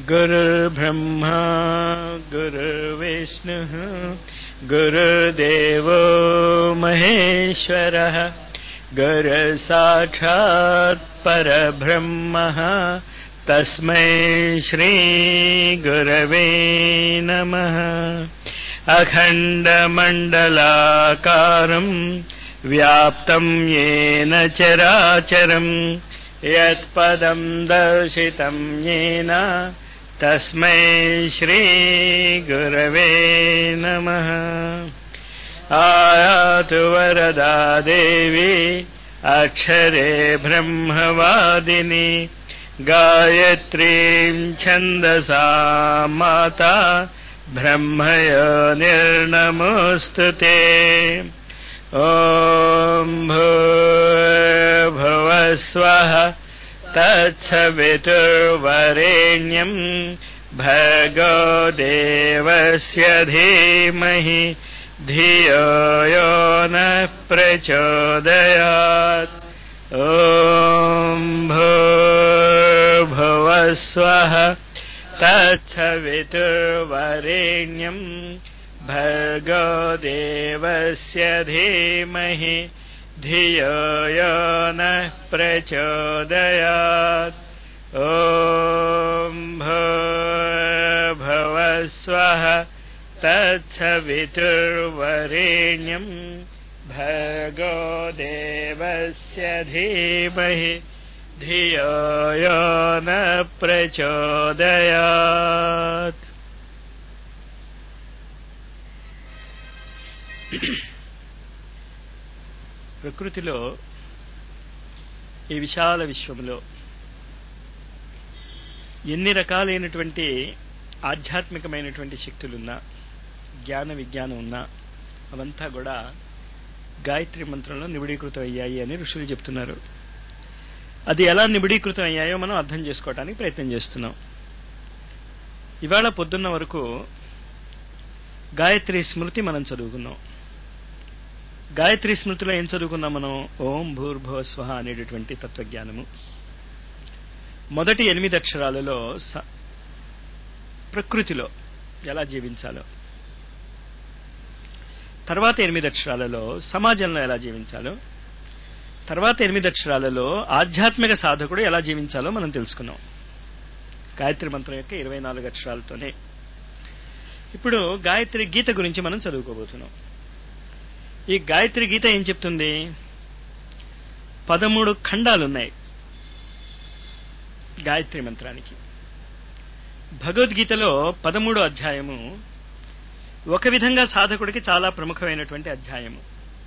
गुरुर्ब्रह्मा गुरुर्विष्णुः गुरुदेवो महेश्वरः गुरुसाक्षात् परब्रह्मः तस्मै श्रीगुरवे नमः अखण्डमण्डलाकारम् व्याप्तम् येन चराचरम् यत्पदम् दर्शितम् येन तस्मै श्रीगुरवे नमः आयातु वरदा देवी अक्षरे ब्रह्मवादिनी गायत्रीम् छन्दसा माता ब्रह्मय निर्नमोऽस्तु ते ॐ भूर्भुवस्वः तत्सवितुर्वरेण्यम् भर्गो देवस्य धीमहि धियो यो नः प्रचोदयात् ॐ भूर्भुवस्वः तत्सवितुर्वरेण्यम् भर्गो देवस्य धीमहि धियो यो नः प्रचोदयात् ॐ भूर्भुवस्वः तत्सवितुर्वरेण्यम् भर्गो देवस्य धीमहि धियो यो न प्रचोदयात् ప్రకృతిలో ఈ విశాల విశ్వంలో ఎన్ని రకాలైనటువంటి ఆధ్యాత్మికమైనటువంటి శక్తులున్నా జ్ఞాన విజ్ఞానం ఉన్నా అవంతా కూడా గాయత్రి మంత్రంలో నిబిడీకృతం అయ్యాయి అని ఋషులు చెప్తున్నారు అది ఎలా నిబిడీకృతం అయ్యాయో మనం అర్థం చేసుకోవడానికి ప్రయత్నం చేస్తున్నాం ఇవాళ పొద్దున్న వరకు గాయత్రి స్మృతి మనం చదువుకున్నాం గాయత్రి స్మృతిలో ఏం చదువుకున్నాం మనం ఓం భూర్భువ స్వహ అనేటటువంటి తత్వజ్ఞానము మొదటి ఎనిమిది అక్షరాలలో ప్రకృతిలో ఎలా జీవించాలో తర్వాత ఎనిమిది అక్షరాలలో సమాజంలో ఎలా జీవించాలో తర్వాత ఎనిమిది అక్షరాలలో ఆధ్యాత్మిక సాధకుడు ఎలా జీవించాలో మనం తెలుసుకున్నాం గాయత్రి మంత్రం యొక్క ఇరవై నాలుగు అక్షరాలతోనే ఇప్పుడు గాయత్రి గీత గురించి మనం చదువుకోబోతున్నాం ఈ గాయత్రి గీత ఏం చెప్తుంది పదమూడు ఖండాలున్నాయి గాయత్రి మంత్రానికి భగవద్గీతలో పదమూడో అధ్యాయము ఒక విధంగా సాధకుడికి చాలా ప్రముఖమైనటువంటి అధ్యాయము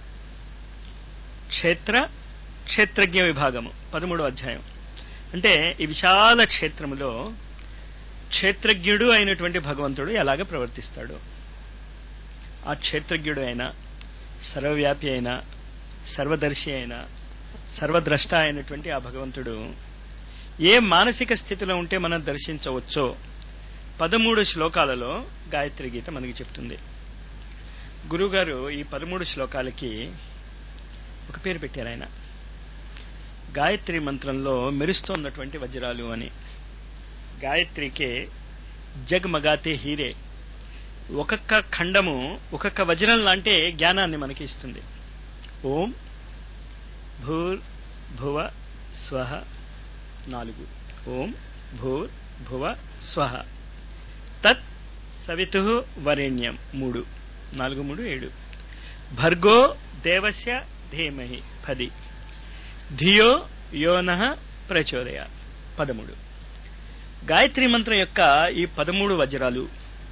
క్షేత్ర క్షేత్రజ్ఞ విభాగము పదమూడో అధ్యాయం అంటే ఈ విశాల క్షేత్రములో క్షేత్రజ్ఞుడు అయినటువంటి భగవంతుడు ఎలాగ ప్రవర్తిస్తాడు ఆ క్షేత్రజ్ఞుడు అయినా సర్వవ్యాపి అయినా సర్వదర్శి అయినా సర్వద్రష్ట అయినటువంటి ఆ భగవంతుడు ఏ మానసిక స్థితిలో ఉంటే మనం దర్శించవచ్చో పదమూడు శ్లోకాలలో గాయత్రి గీత మనకి చెప్తుంది గురుగారు ఈ పదమూడు శ్లోకాలకి ఒక పేరు పెట్టారు ఆయన గాయత్రి మంత్రంలో మెరుస్తోన్నటువంటి వజ్రాలు అని గాయత్రికే జగమగాతే హీరే ఒక్కొక్క ఖండము ఒక్కొక్క వజ్రం లాంటి జ్ఞానాన్ని మనకి ఇస్తుంది ఓం భూర్ భువ స్వహ నాలుగు ఓం భూర్ భువ స్వహ తత్ సవితు వరేణ్యం మూడు నాలుగు మూడు ఏడు భర్గో దేవస్య ధీమహి పది ధియో యోన ప్రచోదయ పదమూడు గాయత్రి మంత్రం యొక్క ఈ పదమూడు వజ్రాలు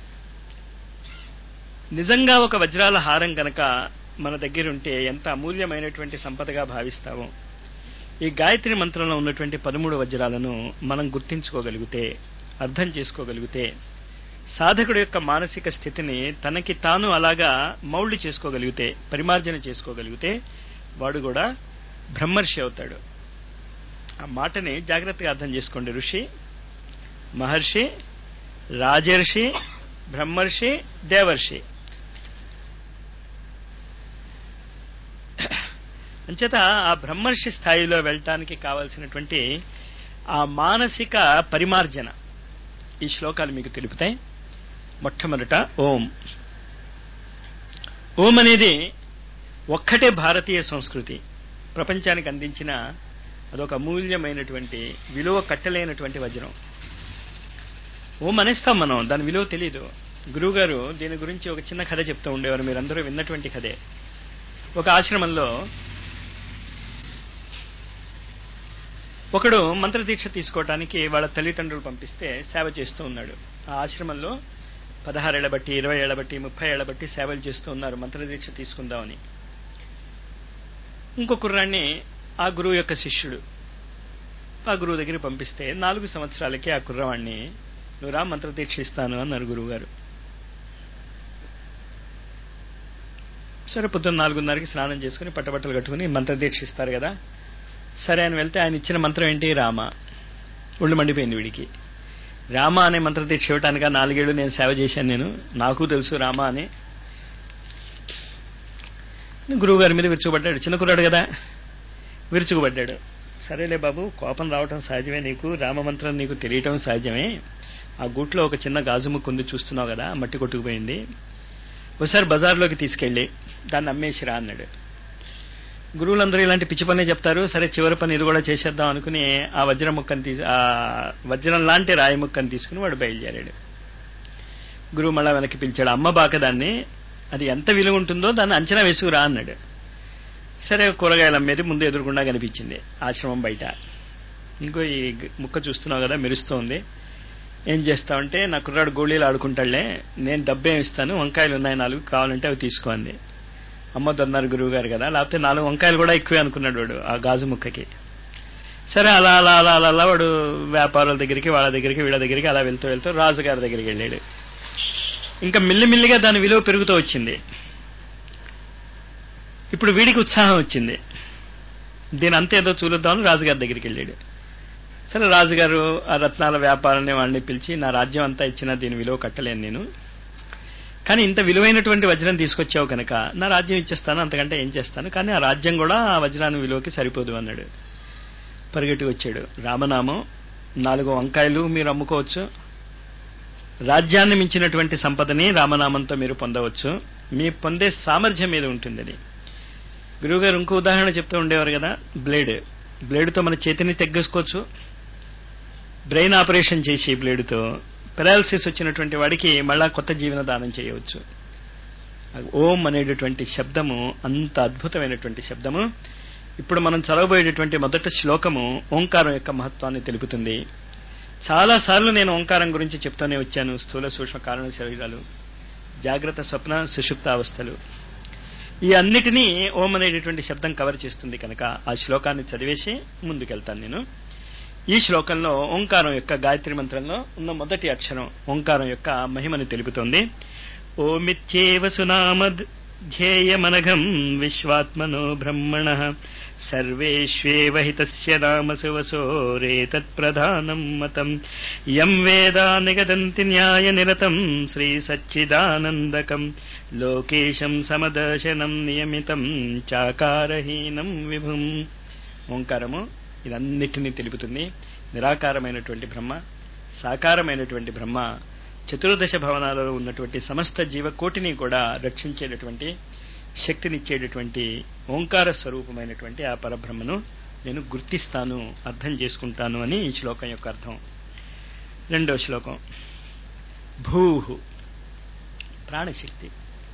నిజంగా ఒక వజ్రాల హారం కనుక మన దగ్గరుంటే ఎంత అమూల్యమైనటువంటి సంపదగా భావిస్తామో ఈ గాయత్రి మంత్రంలో ఉన్నటువంటి పదమూడు వజ్రాలను మనం గుర్తించుకోగలిగితే అర్థం చేసుకోగలిగితే సాధకుడు యొక్క మానసిక స్థితిని తనకి తాను అలాగా మౌల్డ్ చేసుకోగలిగితే పరిమార్జన చేసుకోగలిగితే వాడు కూడా బ్రహ్మర్షి అవుతాడు ఆ మాటని జాగ్రత్తగా అర్థం చేసుకోండి ఋషి మహర్షి రాజర్షి బ్రహ్మర్షి దేవర్షి అంచేత ఆ బ్రహ్మర్షి స్థాయిలో వెళ్ళటానికి కావలసినటువంటి ఆ మానసిక పరిమార్జన ఈ శ్లోకాలు మీకు తెలుపుతాయి మొట్టమొదట ఓం ఓం అనేది ఒక్కటే భారతీయ సంస్కృతి ప్రపంచానికి అందించిన అదొక అమూల్యమైనటువంటి విలువ కట్టలేనటువంటి వజ్రం ఓం అనేస్తాం మనం దాని విలువ తెలియదు గురువుగారు దీని గురించి ఒక చిన్న కథ చెప్తూ ఉండేవారు మీరందరూ విన్నటువంటి కథే ఒక ఆశ్రమంలో ఒకడు మంత్రదీక్ష తీసుకోవటానికి వాళ్ళ తల్లిదండ్రులు పంపిస్తే సేవ చేస్తూ ఉన్నాడు ఆ ఆశ్రమంలో పదహారేళ్ల బట్టి ఇరవై ఏళ్ల బట్టి ముప్పై ఏళ్ల బట్టి సేవలు చేస్తూ ఉన్నారు మంత్రదీక్ష తీసుకుందామని ఇంకో కుర్రాన్ని ఆ గురువు యొక్క శిష్యుడు ఆ గురువు దగ్గరికి పంపిస్తే నాలుగు సంవత్సరాలకి ఆ కుర్రవాణ్ణి నువ్వు రా మంత్రదీక్ష ఇస్తాను అన్నారు గురువు గారు సరే పొద్దున్న నాలుగున్నరకి స్నానం చేసుకుని పట్టబట్టలు కట్టుకుని మంత్రదీక్ష ఇస్తారు కదా సరే అని వెళ్తే ఆయన ఇచ్చిన మంత్రం ఏంటి రామ ఒళ్ళు మండిపోయింది వీడికి రామ అనే మంత్రదీక్ష ఇవ్వటానిక నాలుగేళ్లు నేను సేవ చేశాను నేను నాకు తెలుసు రామ అని గురువు గారి మీద విరుచుకుపడ్డాడు చిన్న కుర్రాడు కదా విరుచుకుపడ్డాడు సరేలే బాబు కోపం రావటం సహజమే నీకు రామమంత్రం నీకు తెలియటం సహజమే ఆ గూట్లో ఒక చిన్న గాజు ముక్కు ఉంది చూస్తున్నావు కదా మట్టి కొట్టుకుపోయింది ఒకసారి బజార్లోకి తీసుకెళ్ళి దాన్ని అమ్మేసిరా అన్నాడు గురువులందరూ ఇలాంటి పిచ్చి పనే చెప్తారు సరే చివరి పని ఇది కూడా చేసేద్దాం అనుకుని ఆ వజ్రం ముక్కని తీసి ఆ వజ్రం లాంటి రాయి ముక్కని తీసుకుని వాడు బయలుదేరాడు గురువు మళ్ళా వెనక్కి పిలిచాడు అమ్మ బాక దాన్ని అది ఎంత విలువ ఉంటుందో దాన్ని అంచనా వేసుకురా అన్నాడు సరే కూరగాయలు అమ్మేది ముందు ఎదురుకుండా కనిపించింది ఆశ్రమం బయట ఇంకో ఈ ముక్క చూస్తున్నావు కదా మెరుస్తోంది ఏం చేస్తామంటే నా కుర్రాడు గోళీలు ఆడుకుంటాడులే నేను డబ్బేం ఇస్తాను వంకాయలు ఉన్నాయి నాలుగు కావాలంటే అవి తీసుకోండి అమ్మొద్దన్నారు గురువు గారు కదా లేకపోతే నాలుగు వంకాయలు కూడా ఎక్కువే అనుకున్నాడు వాడు ఆ గాజు ముక్కకి సరే అలా అలా అలా అలా అలా వాడు వ్యాపారుల దగ్గరికి వాళ్ళ దగ్గరికి వీళ్ళ దగ్గరికి అలా వెళ్తూ వెళ్తూ రాజుగారి దగ్గరికి వెళ్ళాడు ఇంకా మిల్లిమిల్లిగా దాని విలువ పెరుగుతూ వచ్చింది ఇప్పుడు వీడికి ఉత్సాహం వచ్చింది దీని అంతేదో చూలుద్దామని రాజుగారి దగ్గరికి వెళ్ళాడు సరే రాజుగారు ఆ రత్నాల వ్యాపారాన్ని వాడిని పిలిచి నా రాజ్యం అంతా ఇచ్చినా దీని విలువ కట్టలేను నేను కానీ ఇంత విలువైనటువంటి వజ్రం తీసుకొచ్చావు కనుక నా రాజ్యం ఇచ్చేస్తాను అంతకంటే ఏం చేస్తాను కానీ ఆ రాజ్యం కూడా ఆ వజ్రాన్ని విలువకి సరిపోదు అన్నాడు పరిగెట్టి వచ్చాడు రామనామం నాలుగు వంకాయలు మీరు అమ్ముకోవచ్చు రాజ్యాన్ని మించినటువంటి సంపదని రామనామంతో మీరు పొందవచ్చు మీ పొందే సామర్థ్యం మీద ఉంటుంది అది గురువుగారు ఇంకో ఉదాహరణ చెప్తూ ఉండేవారు కదా బ్లేడ్ బ్లేడ్తో మన చేతిని తెగ్గేసుకోవచ్చు బ్రెయిన్ ఆపరేషన్ చేసి బ్లేడ్తో పెరాలసిస్ వచ్చినటువంటి వాడికి మళ్ళా కొత్త జీవన దానం చేయవచ్చు ఓం అనేటటువంటి శబ్దము అంత అద్భుతమైనటువంటి శబ్దము ఇప్పుడు మనం చదవబోయేటటువంటి మొదటి శ్లోకము ఓంకారం యొక్క మహత్వాన్ని తెలుపుతుంది చాలాసార్లు నేను ఓంకారం గురించి చెప్తూనే వచ్చాను స్థూల సూక్ష్మ కారణ శరీరాలు జాగ్రత్త స్వప్న సుషుప్త అవస్థలు ఈ అన్నిటినీ ఓం అనేటటువంటి శబ్దం కవర్ చేస్తుంది కనుక ఆ శ్లోకాన్ని చదివేసి ముందుకెళ్తాను నేను ఈ శ్లోకంలో ఓంకారం యొక్క గాయత్రి మంత్రంలో ఉన్న మొదటి అక్షరం ఓంకారం యొక్క మహిమను తెలుపుతోంది ఓమిత్యేవ సునామద్ ధ్యేయమనఘం విశ్వాత్మనో బ్రహ్మణ సర్వేష్వేవ హితస్య నామ సువసోరేతత్ప్రధానం మతం యం వేదా నిగదంతి న్యాయ నిరతం శ్రీ సచ్చిదానందకం లోకేశం సమదర్శనం నియమితం చాకారహీనం విభుం ఓంకారము ఇదన్నిటినీ తెలుపుతుంది నిరాకారమైనటువంటి బ్రహ్మ సాకారమైనటువంటి బ్రహ్మ చతుర్దశ భవనాలలో ఉన్నటువంటి సమస్త జీవకోటిని కూడా రక్షించేటటువంటి శక్తినిచ్చేటటువంటి ఓంకార స్వరూపమైనటువంటి ఆ పరబ్రహ్మను నేను గుర్తిస్తాను అర్థం చేసుకుంటాను అని ఈ శ్లోకం యొక్క అర్థం రెండో శ్లోకం భూహు ప్రాణశక్తి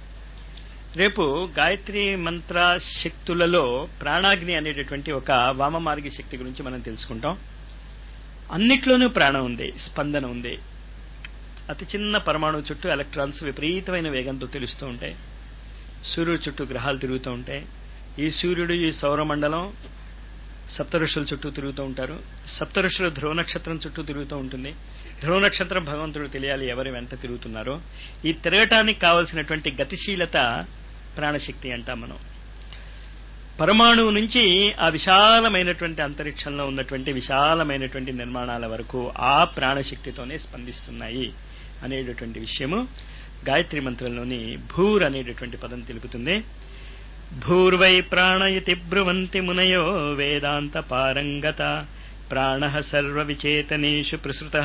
రేపు గాయత్రి మంత్ర శక్తులలో ప్రాణాగ్ని అనేటటువంటి ఒక వామమార్గి శక్తి గురించి మనం తెలుసుకుంటాం అన్నిట్లోనూ ప్రాణం ఉంది స్పందన ఉంది అతి చిన్న పరమాణు చుట్టూ ఎలక్ట్రాన్స్ విపరీతమైన వేగంతో తెలుస్తూ ఉంటాయి సూర్యుడు చుట్టూ గ్రహాలు తిరుగుతూ ఉంటాయి ఈ సూర్యుడు ఈ సౌరమండలం సప్త ఋషుల చుట్టూ తిరుగుతూ ఉంటారు సప్త ఋషులు ధ్రువ నక్షత్రం చుట్టూ తిరుగుతూ ఉంటుంది ధ్రువ నక్షత్రం భగవంతుడు తెలియాలి ఎవరి వెంట తిరుగుతున్నారో ఈ తిరగటానికి కావలసినటువంటి గతిశీలత ప్రాణశక్తి అంటాం మనం పరమాణువు నుంచి ఆ విశాలమైనటువంటి అంతరిక్షంలో ఉన్నటువంటి విశాలమైనటువంటి నిర్మాణాల వరకు ఆ ప్రాణశక్తితోనే స్పందిస్తున్నాయి అనేటటువంటి విషయము గాయత్రి మంత్రంలోని భూర్ అనేటటువంటి పదం తెలుపుతుంది భూర్వై ప్రాణయతి బ్రువంతి మునయో వేదాంత పారంగత ప్రాణ సర్వ విచేతనేషు ప్రసృత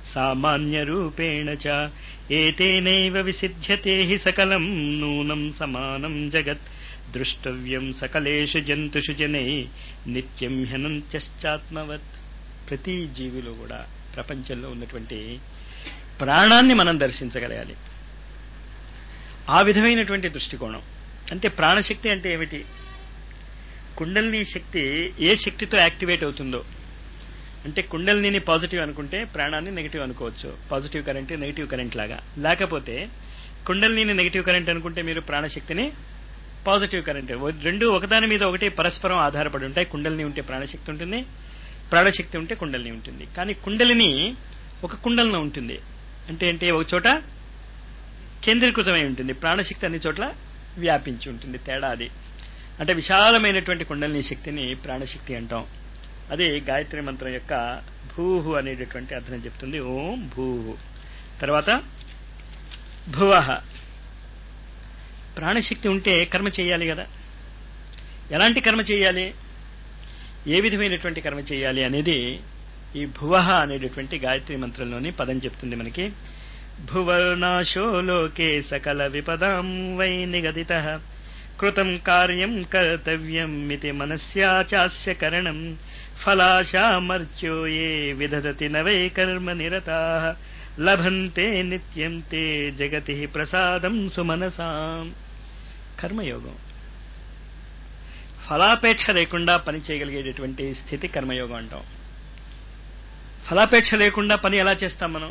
సామాన్యరూపేణ చ ఏతేనైవ విసిధ్యతే హి సకలం నూనం సమానం జగత్ దృష్టవ్యం సకలేషు జంతుషు జనై నిత్యం హ్యనంత్యశ్చాత్మవత్ ప్రతి జీవిలో కూడా ప్రపంచంలో ఉన్నటువంటి ప్రాణాన్ని మనం దర్శించగలగాలి ఆ విధమైనటువంటి దృష్టికోణం అంటే ప్రాణశక్తి అంటే ఏమిటి కుండలిని శక్తి ఏ శక్తితో యాక్టివేట్ అవుతుందో అంటే కుండలిని పాజిటివ్ అనుకుంటే ప్రాణాన్ని నెగిటివ్ అనుకోవచ్చు పాజిటివ్ కరెంట్ నెగిటివ్ కరెంట్ లాగా లేకపోతే కుండలిని నెగిటివ్ కరెంట్ అనుకుంటే మీరు ప్రాణశక్తిని పాజిటివ్ కరెంట్ రెండు ఒకదాని మీద ఒకటి పరస్పరం ఆధారపడి ఉంటాయి కుండలిని ఉంటే ప్రాణశక్తి ఉంటుంది ప్రాణశక్తి ఉంటే కుండలిని ఉంటుంది కానీ కుండలిని ఒక కుండలిన ఉంటుంది అంటే ఏంటి ఒక చోట కేంద్రీకృతమై ఉంటుంది ప్రాణశక్తి అన్ని చోట్ల వ్యాపించి ఉంటుంది తేడా అది అంటే విశాలమైనటువంటి కుండలిని శక్తిని ప్రాణశక్తి అంటాం అది గాయత్రి మంత్రం యొక్క భూహు అనేటటువంటి అర్థం చెప్తుంది ఓం భూహు తర్వాత భువహ ప్రాణశక్తి ఉంటే కర్మ చేయాలి కదా ఎలాంటి కర్మ చేయాలి ఏ విధమైనటువంటి కర్మ చేయాలి అనేది ఈ భువహ అనేటటువంటి గాయత్రి మంత్రంలోని పదం చెప్తుంది మనకి భువర్నాశో లోకే సకల విపదాం వై నిగదిత కృతం కార్యం కర్తవ్యం ఇది మనస్యాచాస్య కరణం ఫలాశామర్చ్యో ఏ విదధతి నవై కర్మ నిరతా లభంతే నిత్యం తే జగతి ప్రసాదం సుమనసాం కర్మయోగం ఫలాపేక్ష లేకుండా పని చేయగలిగేటటువంటి స్థితి కర్మయోగం అంటాం ఫలాపేక్ష లేకుండా పని ఎలా చేస్తాం మనం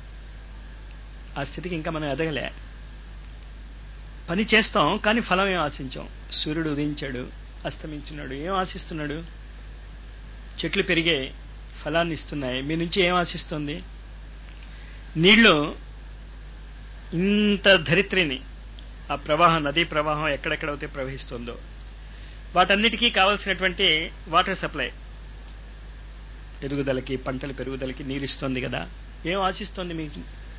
ఆ స్థితికి ఇంకా మనం ఎదగలే పని చేస్తాం కానీ ఫలం ఏం ఆశించాం సూర్యుడు ఉదయించాడు అస్తమించున్నాడు ఏం ఆశిస్తున్నాడు చెట్లు పెరిగే ఫలాన్ని ఇస్తున్నాయి మీ నుంచి ఏం ఆశిస్తుంది నీళ్లు ఇంత ధరిత్రిని ఆ ప్రవాహం నదీ ప్రవాహం ఎక్కడెక్కడైతే ప్రవహిస్తుందో వాటన్నిటికీ కావలసినటువంటి వాటర్ సప్లై ఎదుగుదలకి పంటల పెరుగుదలకి నీరు ఇస్తుంది కదా ఏం ఆశిస్తోంది మీకు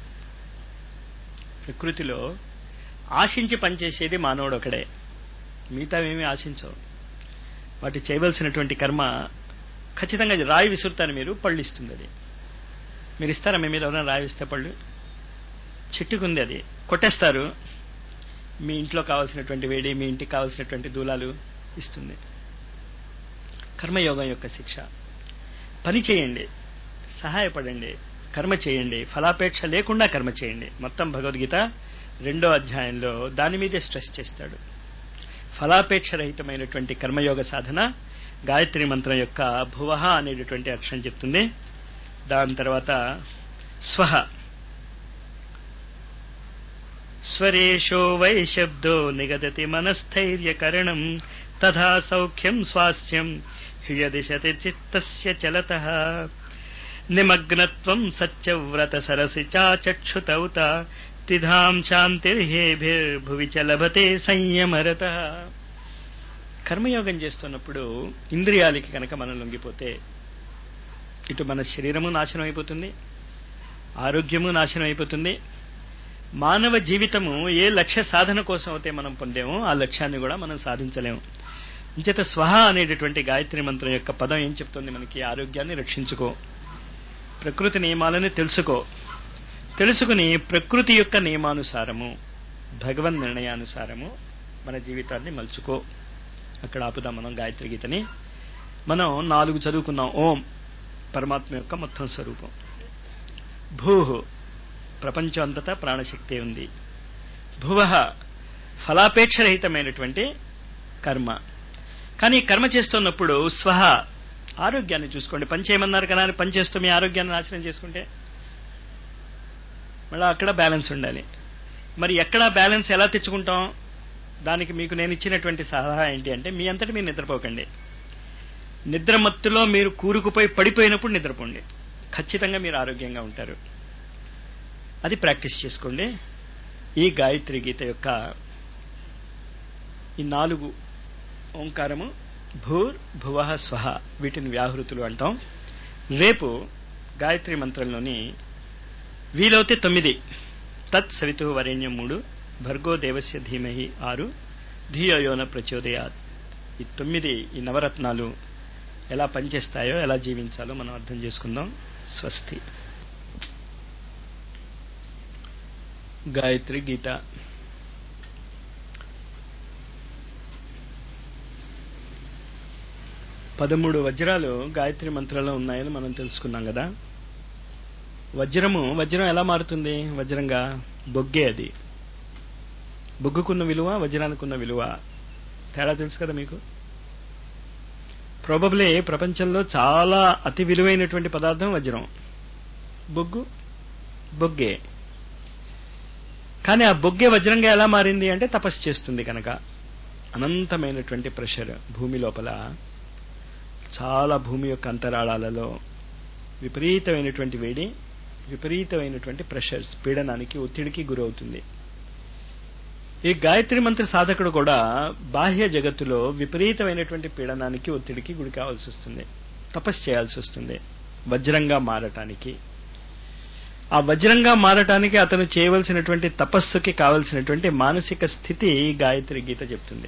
ప్రకృతిలో ఆశించి పనిచేసేది మానవుడు ఒకడే మిగతా ఏమీ ఆశించవు వాటి చేయవలసినటువంటి కర్మ ఖచ్చితంగా రాయి విసురుతారు మీరు పళ్ళు ఇస్తుంది అది మీరు ఇస్తారా మీ మీద ఎవరైనా రాయి ఇస్తే పళ్ళు చెట్టుకుంది అది కొట్టేస్తారు మీ ఇంట్లో కావాల్సినటువంటి వేడి మీ ఇంటికి కావాల్సినటువంటి దూలాలు ఇస్తుంది కర్మయోగం యొక్క శిక్ష పని చేయండి సహాయపడండి కర్మ చేయండి ఫలాపేక్ష లేకుండా కర్మ చేయండి మొత్తం భగవద్గీత రెండో అధ్యాయంలో దాని మీదే స్ట్రెస్ చేస్తాడు ఫలాపేక్ష రహితమైనటువంటి కర్మయోగ సాధన గాయత్రి మంత్రం యొక్క భువహ అనేటటువంటి అక్షరం చెప్తుంది దాని తర్వాత స్వహ స్వరేషో వై శబ్దో నిగదతి మనస్థైర్యకరణం తథా సౌఖ్యం స్వాస్థ్యం హ్యదిశతి చిత్తస్య చలత నిమగ్నత్వం సత్యవ్రత సరసి చాచక్షుతౌత తిధాం శాంతిర్హేభిర్భువి చ లభతే సంయమరత కర్మయోగం చేస్తున్నప్పుడు ఇంద్రియాలకి కనుక మనం లొంగిపోతే ఇటు మన శరీరము నాశనం అయిపోతుంది ఆరోగ్యము నాశనం అయిపోతుంది మానవ జీవితము ఏ లక్ష్య సాధన కోసం అయితే మనం పొందామో ఆ లక్ష్యాన్ని కూడా మనం సాధించలేము ఇంచేత స్వహ అనేటటువంటి గాయత్రి మంత్రం యొక్క పదం ఏం చెప్తుంది మనకి ఆరోగ్యాన్ని రక్షించుకో ప్రకృతి నియమాలను తెలుసుకో తెలుసుకుని ప్రకృతి యొక్క నియమానుసారము భగవన్ నిర్ణయానుసారము మన జీవితాన్ని మలుచుకో అక్కడ ఆపుదాం మనం గాయత్రి గీతని మనం నాలుగు చదువుకున్నాం ఓం పరమాత్మ యొక్క మొత్తం స్వరూపం భూ ప్రపంచం అంతటా ప్రాణశక్తి ఉంది భువ ఫలాపేక్షరహితమైనటువంటి కర్మ కానీ కర్మ చేస్తున్నప్పుడు స్వహ ఆరోగ్యాన్ని చూసుకోండి పని చేయమన్నారు కదా అని పని చేస్తూ మీ ఆరోగ్యాన్ని నాశనం చేసుకుంటే మళ్ళీ అక్కడ బ్యాలెన్స్ ఉండాలి మరి ఎక్కడ బ్యాలెన్స్ ఎలా తెచ్చుకుంటాం దానికి మీకు నేను ఇచ్చినటువంటి సలహా ఏంటి అంటే మీ అంతటి మీరు నిద్రపోకండి నిద్రమత్తులో మీరు కూరుకుపోయి పడిపోయినప్పుడు నిద్రపోండి ఖచ్చితంగా మీరు ఆరోగ్యంగా ఉంటారు అది ప్రాక్టీస్ చేసుకోండి ఈ గాయత్రి గీత యొక్క ఈ నాలుగు ఓంకారము భూర్ భువ స్వహ వీటిని వ్యాహృతులు అంటాం రేపు గాయత్రి మంత్రంలోని వీలవుతే తొమ్మిది తత్ సవితు వరేణ్యం మూడు భర్గో దేవస్య ధీమహి ఆరు ధియోయోన ప్రచోదయాత్ ఈ తొమ్మిది ఈ నవరత్నాలు ఎలా పనిచేస్తాయో ఎలా జీవించాలో మనం అర్థం చేసుకుందాం స్వస్తి గాయత్రి గీత పదమూడు వజ్రాలు గాయత్రి మంత్రంలో ఉన్నాయని మనం తెలుసుకున్నాం కదా వజ్రము వజ్రం ఎలా మారుతుంది వజ్రంగా బొగ్గే అది బొగ్గుకున్న విలువ వజ్రానికున్న విలువ తేడా తెలుసు కదా మీకు ప్రాబబ్లీ ప్రపంచంలో చాలా అతి విలువైనటువంటి పదార్థం వజ్రం బొగ్గు బొగ్గే కానీ ఆ బొగ్గే వజ్రంగా ఎలా మారింది అంటే తపస్సు చేస్తుంది కనుక అనంతమైనటువంటి ప్రెషర్ భూమి లోపల చాలా భూమి యొక్క అంతరాళాలలో విపరీతమైనటువంటి వేడి విపరీతమైనటువంటి ప్రెషర్స్ పీడనానికి ఒత్తిడికి గురవుతుంది ఈ గాయత్రి మంత్ర సాధకుడు కూడా బాహ్య జగత్తులో విపరీతమైనటువంటి పీడనానికి ఒత్తిడికి గురి కావాల్సి వస్తుంది తపస్సు చేయాల్సి వస్తుంది వజ్రంగా మారటానికి ఆ వజ్రంగా మారటానికి అతను చేయవలసినటువంటి తపస్సుకి కావలసినటువంటి మానసిక స్థితి గాయత్రి గీత చెప్తుంది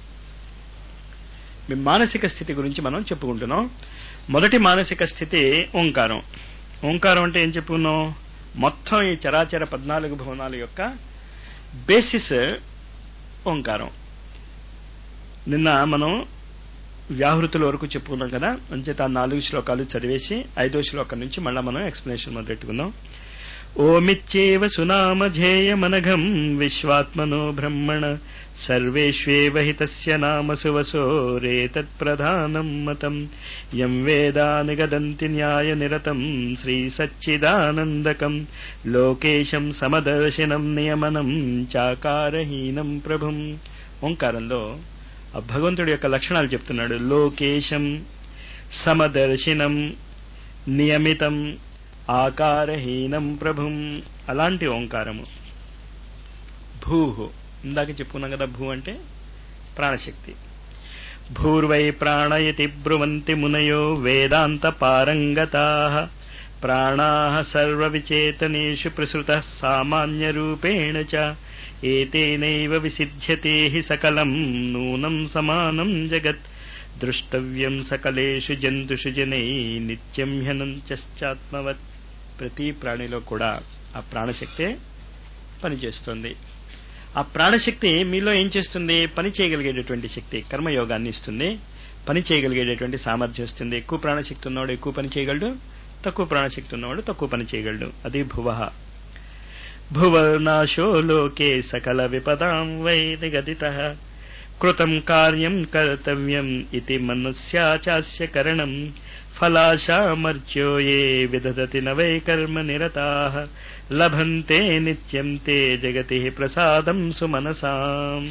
మీ మానసిక స్థితి గురించి మనం చెప్పుకుంటున్నాం మొదటి మానసిక స్థితి ఓంకారం ఓంకారం అంటే ఏం చెప్పుకున్నాం మొత్తం ఈ చరాచర పద్నాలుగు భవనాల యొక్క బేసిస్ ఓంకారం నిన్న మనం వ్యాహృతుల వరకు చెప్పుకున్నాం కదా అంచేత ఆ నాలుగు శ్లోకాలు చదివేసి ఐదో శ్లోకం నుంచి మళ్ళా మనం ఎక్స్ప్లెనేషన్ మొదలెట్టుకుందాం ఓమిచ్చేవ సునామధేయమనఘం విశ్వాత్మనో బ్రహ్మణ సర్వేష్వేవ హితస్య నామ సువసోరేతత్ప్రధానం మతం యం వేదా నిగదంతి న్యాయ నిరతం శ్రీ సచ్చిదానందకం లోకేశం సమదర్శనం నియమనం చాకారహీనం ప్రభుం ఓంకారంలో ఆ భగవంతుడి యొక్క లక్షణాలు చెప్తున్నాడు లోకేశం సమదర్శినం నియమితం ఆకారహీనం ప్రభుం అలాంటి ఓంకారము భూ ఇందాక చెప్పుకున్నాం కదా భూ అంటే ప్రాణశక్తి భూర్వై ప్రాణయతి బ్రువంతి మునయో వేదాంత పారంగతా ప్రాణా సర్వవిచేతనేషు ప్రసృత సామాన్యరూపేణ చ ఏతేనైవ విసిధ్యతే హి సకలం నూనం సమానం జగత్ ద్రష్టవ్యం సకలేషు జంతుషు జనై నిత్యం హ్యనంత్యశ్చాత్మవత్ ప్రతి ప్రాణిలో కూడా ఆ ప్రాణశక్తే పనిచేస్తుంది ఆ ప్రాణశక్తి మీలో ఏం చేస్తుంది పని చేయగలిగేటటువంటి శక్తి కర్మయోగాన్ని ఇస్తుంది పని చేయగలిగేటటువంటి సామర్థ్యం ఇస్తుంది ఎక్కువ ప్రాణశక్తి ఉన్నవాడు ఎక్కువ పని చేయగలడు తక్కువ ప్రాణశక్తి ఉన్నవాడు తక్కువ పని చేయగలడు అది భువ భువనాశో లోకే సకల విపదాం వై నిగదిత కృతం కార్యం కర్తవ్యం ఇది మనుష్యాచాస్య కరణం ఫలాశామర్చ్యో ఏ విదధతి నవై కర్మ నిరతా లభంతే నిత్యం తే జగతి ప్రసాదం సుమనసాం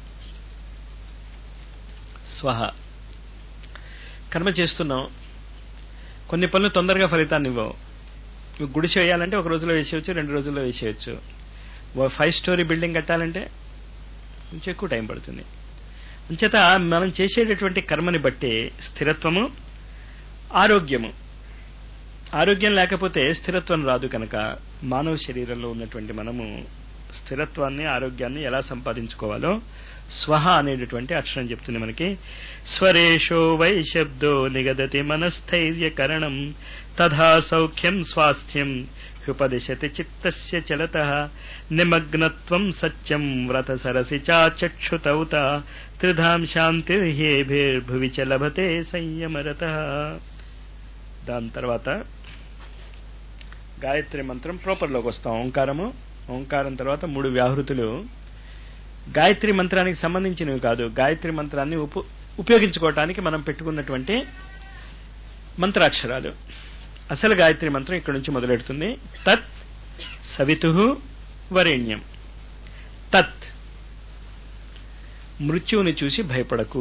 స్వహ కర్మ చేస్తున్నాం కొన్ని పనులు తొందరగా ఫలితాన్ని ఇవ్వవు నువ్వు గుడిసి వేయాలంటే ఒక రోజులో వేసేయచ్చు రెండు రోజుల్లో వేసేయచ్చు ఫైవ్ స్టోరీ బిల్డింగ్ కట్టాలంటే కొంచెం ఎక్కువ టైం పడుతుంది అంచేత మనం చేసేటటువంటి కర్మని బట్టి స్థిరత్వము ఆరోగ్యము ఆరోగ్యం లేకపోతే స్థిరత్వం రాదు కనుక మానవ శరీరంలో ఉన్నటువంటి మనము స్థిరత్వాన్ని ఆరోగ్యాన్ని ఎలా సంపాదించుకోవాలో స్వహ అనేటటువంటి అక్షరం చెప్తుంది మనకి స్వరేషో వై శబ్దో నిగదతి మనస్థైర్యకరణం తథా సౌఖ్యం స్వాస్థ్యం హ్యుపదిశతి చిత్తస్య చలత నిమగ్నత్వం సత్యం వ్రత సరసి చాచక్షుతౌత త్రిధాం శాంతిర్హేభిర్భువి చ లభతే సంయమరత దాని తర్వాత గాయత్రి మంత్రం ప్రాపర్లోకి వస్తాం ఓంకారము ఓంకారం తర్వాత మూడు వ్యాహృతులు గాయత్రి మంత్రానికి సంబంధించినవి కాదు గాయత్రి మంత్రాన్ని ఉప ఉపయోగించుకోవటానికి మనం పెట్టుకున్నటువంటి మంత్రాక్షరాలు అసలు గాయత్రి మంత్రం ఇక్కడ నుంచి మొదలెడుతుంది తత్ సవితు వరేణ్యం తత్ మృత్యువుని చూసి భయపడకు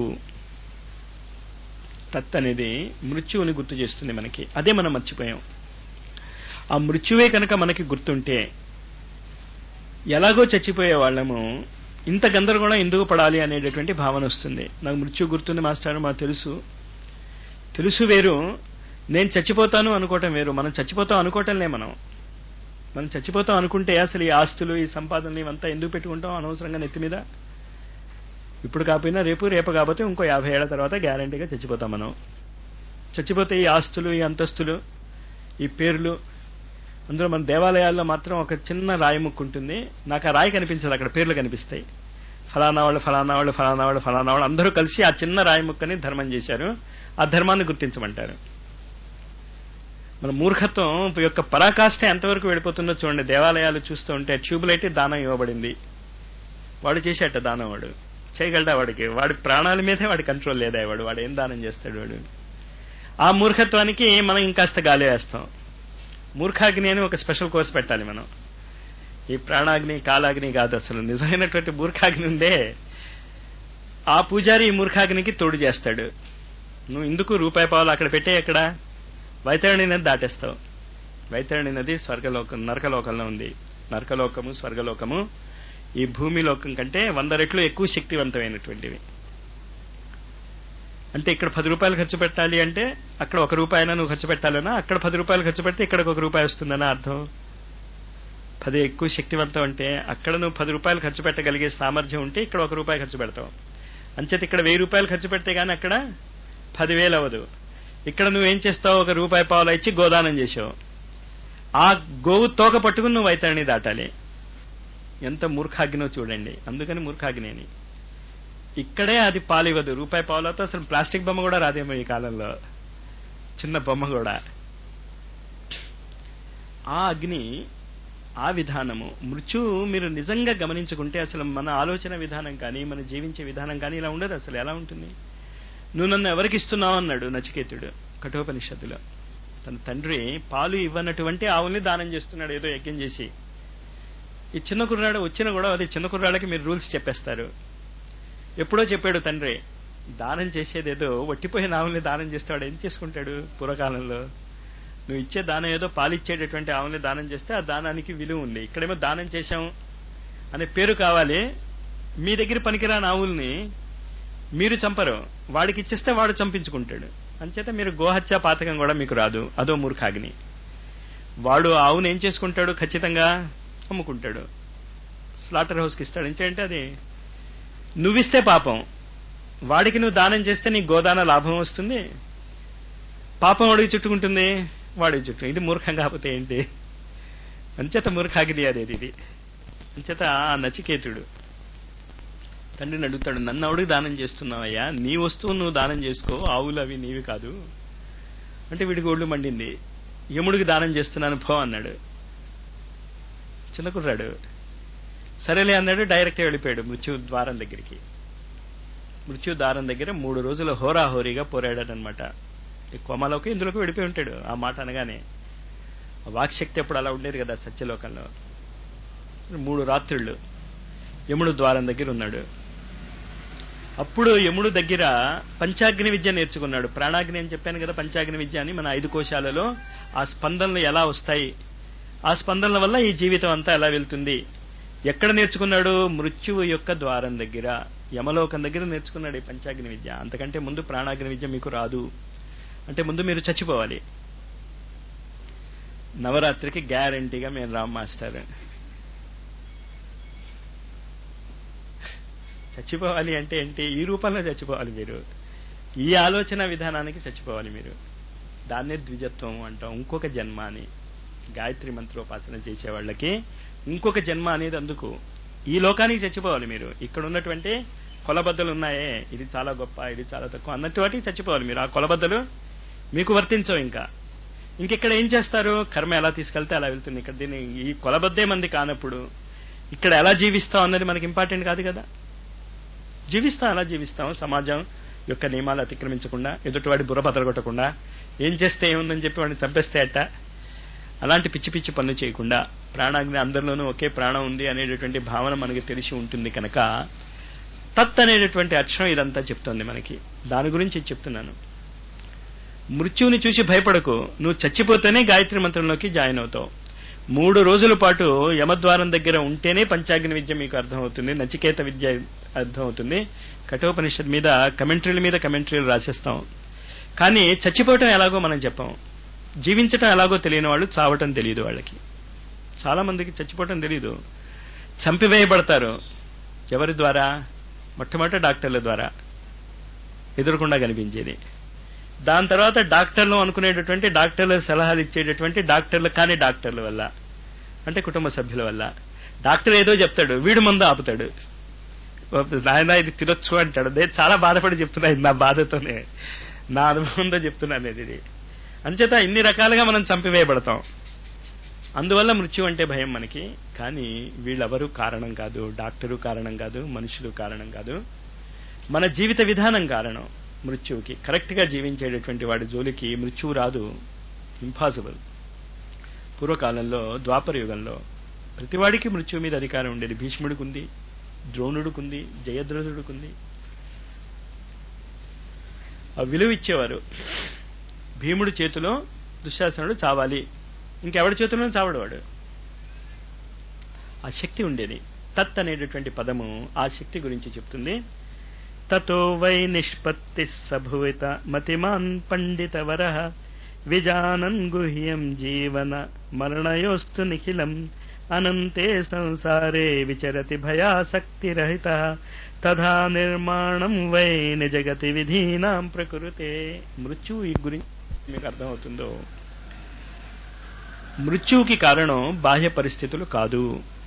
తత్ అనేది మృత్యువుని గుర్తు చేస్తుంది మనకి అదే మనం మర్చిపోయాం ఆ మృత్యువే కనుక మనకి గుర్తుంటే ఎలాగో చచ్చిపోయే వాళ్ళము ఇంత గందరగోళం ఎందుకు పడాలి అనేటటువంటి భావన వస్తుంది నాకు మృత్యు గుర్తుంది మాస్టర్ మాకు తెలుసు తెలుసు వేరు నేను చచ్చిపోతాను అనుకోవటం వేరు మనం చచ్చిపోతాం అనుకోవటంలే మనం మనం చచ్చిపోతాం అనుకుంటే అసలు ఈ ఆస్తులు ఈ సంపాదనలు ఇవంతా ఎందుకు పెట్టుకుంటాం అనవసరంగా నెత్తి మీద ఇప్పుడు కాకపోయినా రేపు రేపు కాకపోతే ఇంకో యాభై ఏళ్ల తర్వాత గ్యారంటీగా చచ్చిపోతాం మనం చచ్చిపోతే ఈ ఆస్తులు ఈ అంతస్తులు ఈ పేర్లు అందులో మన దేవాలయాల్లో మాత్రం ఒక చిన్న రాయి ముక్కు ఉంటుంది నాకు ఆ రాయి కనిపించదు అక్కడ పేర్లు కనిపిస్తాయి ఫలానా వాళ్ళు ఫలానా వాళ్ళు ఫలానా వాళ్ళు ఫలానా వాళ్ళు అందరూ కలిసి ఆ చిన్న రాయి ముక్కని ధర్మం చేశారు ఆ ధర్మాన్ని గుర్తించమంటారు మన మూర్ఖత్వం యొక్క పరాకాష్ట ఎంతవరకు వెళ్ళిపోతుందో చూడండి దేవాలయాలు చూస్తూ ఉంటే ట్యూబ్లైట్ దానం ఇవ్వబడింది వాడు చేసేట దానం వాడు చేయగలడా వాడికి వాడి ప్రాణాల మీదే వాడి కంట్రోల్ లేదా వాడు వాడు ఏం దానం చేస్తాడు వాడు ఆ మూర్ఖత్వానికి మనం ఇంకాస్త గాలి వేస్తాం మూర్ఖాగ్ని అని ఒక స్పెషల్ కోర్స్ పెట్టాలి మనం ఈ ప్రాణాగ్ని కాలాగ్ని కాదు అసలు నిజమైనటువంటి మూర్ఖాగ్ని ఉందే ఆ పూజారి ఈ మూర్ఖాగ్నికి తోడు చేస్తాడు నువ్వు ఇందుకు రూపాయి పావులు అక్కడ పెట్టే ఎక్కడ వైతరణి నది దాటేస్తావు వైతరణి నది స్వర్గలోకం నరకలోకంలో ఉంది నరకలోకము స్వర్గలోకము ఈ భూమి లోకం కంటే వంద రెట్లు ఎక్కువ శక్తివంతమైనటువంటివి అంటే ఇక్కడ పది రూపాయలు ఖర్చు పెట్టాలి అంటే అక్కడ ఒక రూపాయన నువ్వు ఖర్చు పెట్టాలనా అక్కడ పది రూపాయలు ఖర్చు పెడితే ఇక్కడ ఒక రూపాయి వస్తుందనా అర్థం పది ఎక్కువ శక్తివంతం అంటే అక్కడ నువ్వు పది రూపాయలు ఖర్చు పెట్టగలిగే సామర్థ్యం ఉంటే ఇక్కడ ఒక రూపాయి ఖర్చు పెడతావు అంచేత ఇక్కడ వెయ్యి రూపాయలు ఖర్చు పెడితే గానీ అక్కడ పదివేలు అవ్వదు ఇక్కడ నువ్వేం చేస్తావు ఒక రూపాయి పావులు ఇచ్చి గోదానం చేసావు ఆ గోవు తోక పట్టుకుని నువ్వు వైతరణి దాటాలి ఎంత మూర్ఖాగ్నో చూడండి అందుకని మూర్ఖాగ్ని అని ఇక్కడే అది పాలివ్వదు రూపాయి పావులతో అసలు ప్లాస్టిక్ బొమ్మ కూడా రాదేమో ఈ కాలంలో చిన్న బొమ్మ కూడా ఆ అగ్ని ఆ విధానము మృత్యు మీరు నిజంగా గమనించుకుంటే అసలు మన ఆలోచన విధానం కానీ మన జీవించే విధానం కానీ ఇలా ఉండదు అసలు ఎలా ఉంటుంది నువ్వు నన్ను ఎవరికి ఇస్తున్నావు అన్నాడు నచికేతుడు కఠోపనిషత్తులో తన తండ్రి పాలు ఇవ్వనటువంటి ఆవుల్ని దానం చేస్తున్నాడు ఏదో యజ్ఞం చేసి ఈ చిన్న కుర్రాడు వచ్చిన కూడా అది చిన్న కుర్రాళ్ళకి మీరు రూల్స్ చెప్పేస్తారు ఎప్పుడో చెప్పాడు తండ్రి దానం చేసేదేదో వట్టిపోయిన ఆవుల్ని దానం చేస్తాడు ఏం చేసుకుంటాడు పూర్వకాలంలో నువ్వు ఇచ్చే దానం ఏదో పాలిచ్చేటటువంటి ఆవుల్ని దానం చేస్తే ఆ దానానికి విలువ ఉంది ఇక్కడేమో దానం చేశాం అనే పేరు కావాలి మీ దగ్గర పనికిరాని ఆవుల్ని మీరు చంపరు వాడికి ఇచ్చేస్తే వాడు చంపించుకుంటాడు అంచేత మీరు గోహత్య పాతకం కూడా మీకు రాదు అదో మూర్ఖాగ్ని వాడు ఆవును ఏం చేసుకుంటాడు ఖచ్చితంగా అమ్ముకుంటాడు స్లాటర్ హౌస్కి ఇస్తాడు ఏంటంటే అది నువ్విస్తే పాపం వాడికి నువ్వు దానం చేస్తే నీకు గోదాన లాభం వస్తుంది పాపం వాడికి చుట్టుకుంటుంది వాడికి చుట్టూ ఇది మూర్ఖం కాకపోతే ఏంటి అంచేత మూర్ఖాగిరి అనేది ఇది అంచేత ఆ నచికేతుడు తండ్రిని అడుగుతాడు నన్ను ఆవిడికి దానం చేస్తున్నావయ్యా నీ వస్తువు నువ్వు దానం చేసుకో ఆవులు అవి నీవి కాదు అంటే వీడికి ఒళ్ళు మండింది యముడికి దానం చేస్తున్నాను పో అన్నాడు చిన్న కుర్రాడు సరేలే అన్నాడు డైరెక్ట్గా వెళ్ళిపోయాడు మృత్యు ద్వారం దగ్గరికి మృత్యు ద్వారం దగ్గర మూడు రోజులు హోరాహోరీగా పోరాడాడనమాట ఈ కోమలోకి ఇందులోకి వెళ్ళిపోయి ఉంటాడు ఆ మాట అనగానే వాక్శక్తి అప్పుడు అలా ఉండేది కదా సత్యలోకంలో మూడు రాత్రుళ్ళు యముడు ద్వారం దగ్గర ఉన్నాడు అప్పుడు యముడు దగ్గర పంచాగ్ని విద్య నేర్చుకున్నాడు ప్రాణాగ్ని అని చెప్పాను కదా పంచాగ్ని విద్య అని మన ఐదు కోశాలలో ఆ స్పందనలు ఎలా వస్తాయి ఆ స్పందనల వల్ల ఈ జీవితం అంతా ఎలా వెళ్తుంది ఎక్కడ నేర్చుకున్నాడు మృత్యువు యొక్క ద్వారం దగ్గర యమలోకం దగ్గర నేర్చుకున్నాడు ఈ పంచాగ్ని విద్య అంతకంటే ముందు ప్రాణాగ్ని విద్య మీకు రాదు అంటే ముందు మీరు చచ్చిపోవాలి నవరాత్రికి గ్యారంటీగా మేము రామ్ మాస్టర్ చచ్చిపోవాలి అంటే ఏంటి ఈ రూపంలో చచ్చిపోవాలి మీరు ఈ ఆలోచన విధానానికి చచ్చిపోవాలి మీరు దాన్నే ద్విజత్వం అంటాం ఇంకొక జన్మ అని గాయత్రి మంత్రోపాసన చేసే వాళ్ళకి ఇంకొక జన్మ అనేది అందుకు ఈ లోకానికి చచ్చిపోవాలి మీరు ఇక్కడ ఉన్నటువంటి కొలబద్దలు ఉన్నాయే ఇది చాలా గొప్ప ఇది చాలా తక్కువ అన్నట్టు వాటికి చచ్చిపోవాలి మీరు ఆ కొలబద్దలు మీకు వర్తించవు ఇంకా ఇంకెక్కడ ఏం చేస్తారు కర్మ ఎలా తీసుకెళ్తే అలా వెళ్తుంది ఇక్కడ దీన్ని ఈ కొలబద్దే మంది కానప్పుడు ఇక్కడ ఎలా జీవిస్తాం అన్నది మనకి ఇంపార్టెంట్ కాదు కదా జీవిస్తాం అలా జీవిస్తాం సమాజం యొక్క నియమాలు అతిక్రమించకుండా ఎదుటివాడి బుర్ర బదలగొట్టకుండా ఏం చేస్తే ఏముందని చెప్పి వాడిని చంపేస్తే అట్ట అలాంటి పిచ్చి పిచ్చి పనులు చేయకుండా ప్రాణాగ్ని అందరిలోనూ ఒకే ప్రాణం ఉంది అనేటటువంటి భావన మనకి తెలిసి ఉంటుంది కనుక తత్ అనేటటువంటి అక్షరం ఇదంతా చెప్తోంది మనకి దాని గురించి చెప్తున్నాను మృత్యువుని చూసి భయపడకు నువ్వు చచ్చిపోతేనే గాయత్రి మంత్రంలోకి జాయిన్ అవుతావు మూడు రోజుల పాటు యమద్వారం దగ్గర ఉంటేనే పంచాగ్ని విద్య మీకు అర్థమవుతుంది నచికేత విద్య అర్థమవుతుంది కఠోపనిషత్ మీద కమెంట్రీల మీద కమెంట్రీలు రాసేస్తాం కానీ చచ్చిపోవటం ఎలాగో మనం చెప్పాం జీవించటం ఎలాగో తెలియని వాళ్ళు చావటం తెలియదు వాళ్ళకి చాలా మందికి చచ్చిపోవటం తెలియదు చంపివేయబడతారు ఎవరి ద్వారా మొట్టమొదటి డాక్టర్ల ద్వారా ఎదురకుండా కనిపించేది దాని తర్వాత డాక్టర్లు అనుకునేటటువంటి డాక్టర్ల సలహాలు ఇచ్చేటటువంటి డాక్టర్లు కాని డాక్టర్ల వల్ల అంటే కుటుంబ సభ్యుల వల్ల డాక్టర్ ఏదో చెప్తాడు వీడు మందు ఆపుతాడు నాయన ఇది తినొచ్చు అంటాడు నేను చాలా బాధపడి చెప్తున్నా ఇది నా బాధతోనే నా అనుభవంతో చెప్తున్నాను ఇది అంచేత ఇన్ని రకాలుగా మనం చంపివేయబడతాం అందువల్ల మృత్యు అంటే భయం మనకి కానీ వీళ్ళెవరూ కారణం కాదు డాక్టరు కారణం కాదు మనుషులు కారణం కాదు మన జీవిత విధానం కారణం మృత్యువుకి కరెక్ట్ గా జీవించేటటువంటి వాడి జోలికి మృత్యువు రాదు ఇంపాసిబుల్ పూర్వకాలంలో ద్వాపర యుగంలో ప్రతివాడికి మృత్యువు మీద అధికారం ఉండేది భీష్ముడికి ఉంది ద్రోణుడికి ఉంది జయద్రథుడికి ఉంది ఆ విలువ ఇచ్చేవారు భీముడి చేతిలో దుశ్శాసనుడు చావాలి ఇంకెవడి చేతిలో చావడు వాడు ఆ శక్తి ఉండేది తత్ అనేటటువంటి పదము ఆ శక్తి గురించి చెప్తుంది తతో వై నిష్పత్తి సభువిత మతిమాన్ పండితవర విజానన్ గుహ్యం జీవన మరణయోస్తు నిఖిలం అనంతే సంసారే విచరతి భయాసక్తిరహిత తథా నిర్మాణం వై నిజగతి విధీనాం ప్రకృతే మృత్యు ఈ గురించి మీకు అర్థమవుతుందో మృత్యువుకి కారణం బాహ్య పరిస్థితులు కాదు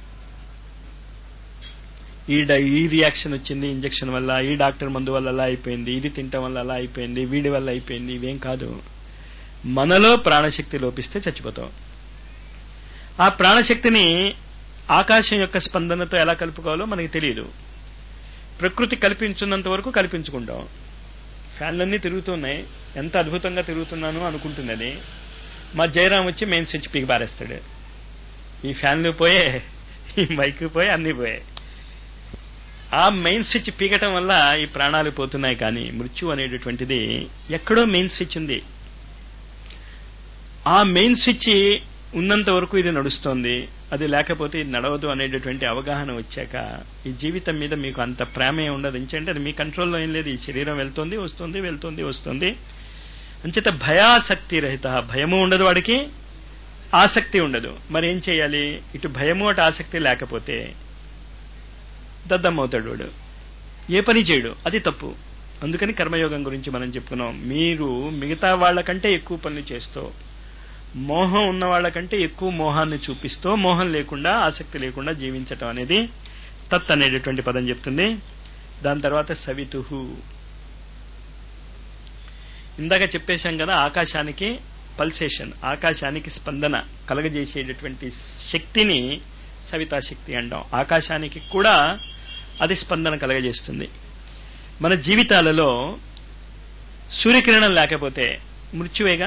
ఈ ఈ రియాక్షన్ వచ్చింది ఇంజక్షన్ వల్ల ఈ డాక్టర్ మందు వల్ల అలా అయిపోయింది ఇది తినటం వల్ల అలా అయిపోయింది వీడి వల్ల అయిపోయింది ఇవేం కాదు మనలో ప్రాణశక్తి లోపిస్తే చచ్చిపోతాం ఆ ప్రాణశక్తిని ఆకాశం యొక్క స్పందనతో ఎలా కలుపుకోవాలో మనకి తెలియదు ప్రకృతి కల్పించున్నంత వరకు కల్పించుకుంటాం ఫ్యాన్లన్నీ తిరుగుతున్నాయి ఎంత అద్భుతంగా తిరుగుతున్నాను అనుకుంటున్నది మా జయరాం వచ్చి మెయిన్ స్విచ్ పీకి పారేస్తాడు ఈ ఫ్యాన్లు పోయే ఈ మైక్ పోయి అన్ని పోయాయి ఆ మెయిన్ స్విచ్ పీకటం వల్ల ఈ ప్రాణాలు పోతున్నాయి కానీ మృత్యు అనేటటువంటిది ఎక్కడో మెయిన్ స్విచ్ ఉంది ఆ మెయిన్ స్విచ్ ఉన్నంత వరకు ఇది నడుస్తోంది అది లేకపోతే ఇది నడవదు అనేటటువంటి అవగాహన వచ్చాక ఈ జీవితం మీద మీకు అంత ప్రేమే ఉండదు ఎందుకంటే అది మీ కంట్రోల్లో ఏం లేదు ఈ శరీరం వెళ్తుంది వస్తుంది వెళ్తుంది వస్తుంది అంచేత భయాసక్తి రహిత భయము ఉండదు వాడికి ఆసక్తి ఉండదు మరి ఏం చేయాలి ఇటు భయము అటు ఆసక్తి లేకపోతే దద్దమ్మవుతాడు వాడు ఏ పని చేయడు అది తప్పు అందుకని కర్మయోగం గురించి మనం చెప్పుకున్నాం మీరు మిగతా వాళ్ళకంటే ఎక్కువ పనులు చేస్తూ మోహం ఉన్న వాళ్ళకంటే ఎక్కువ మోహాన్ని చూపిస్తూ మోహం లేకుండా ఆసక్తి లేకుండా జీవించటం అనేది తత్ అనేటటువంటి పదం చెప్తుంది దాని తర్వాత సవితుహు ఇందాక చెప్పేశాం కదా ఆకాశానికి పల్సేషన్ ఆకాశానికి స్పందన కలగజేసేటటువంటి శక్తిని సవితాశక్తి అంటాం ఆకాశానికి కూడా అది స్పందన కలగజేస్తుంది మన జీవితాలలో సూర్యకిరణం లేకపోతే మృత్యువేగా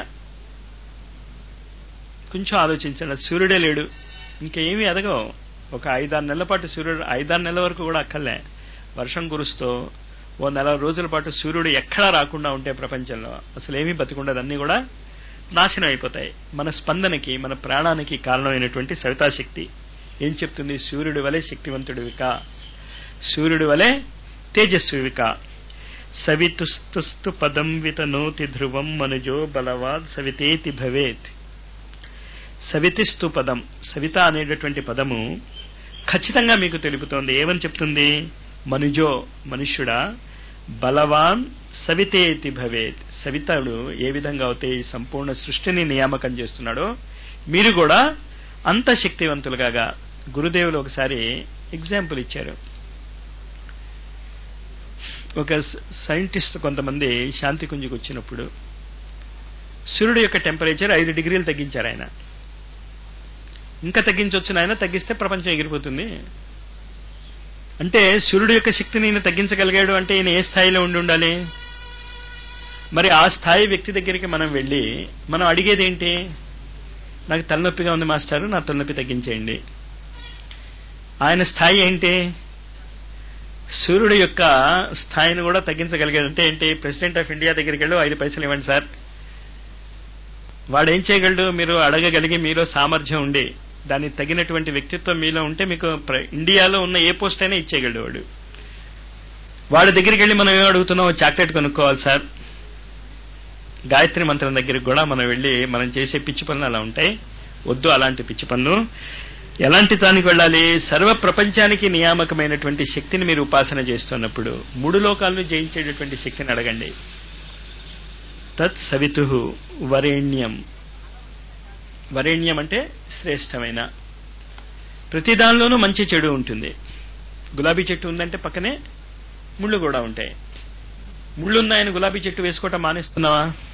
కొంచెం ఆలోచించండి సూర్యుడే లేడు ఇంకేమీ ఎదగవు ఒక ఐదారు నెలల పాటు సూర్యుడు ఐదారు నెలల వరకు కూడా అక్కర్లే వర్షం కురుస్తూ ఓ నెల రోజుల పాటు సూర్యుడు ఎక్కడా రాకుండా ఉంటే ప్రపంచంలో అసలు ఏమీ బతికుండదు అన్నీ కూడా నాశనం అయిపోతాయి మన స్పందనకి మన ప్రాణానికి కారణమైనటువంటి సవితాశక్తి ఏం చెప్తుంది సూర్యుడి వలె శక్తివంతుడివిక సూర్యుడి వలె తేజస్వివిక సవితుస్తుస్తు పదం వితనోతి ధ్రువం మనుజో బలవాద్ సవితేతి భవేత్ సవితిస్తు పదం సవిత అనేటటువంటి పదము ఖచ్చితంగా మీకు తెలుపుతోంది ఏమని చెప్తుంది మనుజో మనుష్యుడా బలవాన్ సవితేతి భవేత్ సవితడు ఏ విధంగా అయితే ఈ సంపూర్ణ సృష్టిని నియామకం చేస్తున్నాడో మీరు కూడా అంత శక్తివంతులుగా గురుదేవులు ఒకసారి ఎగ్జాంపుల్ ఇచ్చారు ఒక సైంటిస్ట్ కొంతమంది శాంతి కుంజికి వచ్చినప్పుడు సూర్యుడు యొక్క టెంపరేచర్ ఐదు డిగ్రీలు తగ్గించారు ఆయన ఇంకా తగ్గించవచ్చు ఆయన తగ్గిస్తే ప్రపంచం ఎగిరిపోతుంది అంటే సూర్యుడు యొక్క శక్తిని ఈయన తగ్గించగలిగాడు అంటే ఈయన ఏ స్థాయిలో ఉండి ఉండాలి మరి ఆ స్థాయి వ్యక్తి దగ్గరికి మనం వెళ్ళి మనం అడిగేది ఏంటి నాకు తలనొప్పిగా ఉంది మాస్టారు నా తలనొప్పి తగ్గించేయండి ఆయన స్థాయి ఏంటి సూర్యుడు యొక్క స్థాయిని కూడా తగ్గించగలిగాడు అంటే ఏంటి ప్రెసిడెంట్ ఆఫ్ ఇండియా దగ్గరికి వెళ్ళి ఐదు పైసలు ఇవ్వండి సార్ వాడేం చేయగలడు మీరు అడగగలిగి మీలో సామర్థ్యం ఉండి దానికి తగినటువంటి వ్యక్తిత్వం మీలో ఉంటే మీకు ఇండియాలో ఉన్న ఏ పోస్ట్ అయినా ఇచ్చేయగలడు వాడు వాడి దగ్గరికి వెళ్ళి మనం ఏం అడుగుతున్నాం చాక్లెట్ కొనుక్కోవాలి సార్ గాయత్రి మంత్రం దగ్గరికి కూడా మనం వెళ్ళి మనం చేసే పిచ్చి పనులు అలా ఉంటాయి వద్దు అలాంటి పిచ్చి పనులు ఎలాంటి దానికి వెళ్ళాలి సర్వ ప్రపంచానికి నియామకమైనటువంటి శక్తిని మీరు ఉపాసన చేస్తున్నప్పుడు మూడు లోకాలను జయించేటటువంటి శక్తిని అడగండి తత్ సవితు వరేణ్యం వరేణ్యం అంటే శ్రేష్టమైన ప్రతి దానిలోనూ మంచి చెడు ఉంటుంది గులాబీ చెట్టు ఉందంటే పక్కనే ముళ్ళు కూడా ఉంటాయి ముళ్ళున్నాయని గులాబీ చెట్టు వేసుకోవటం మానేస్తున్నావా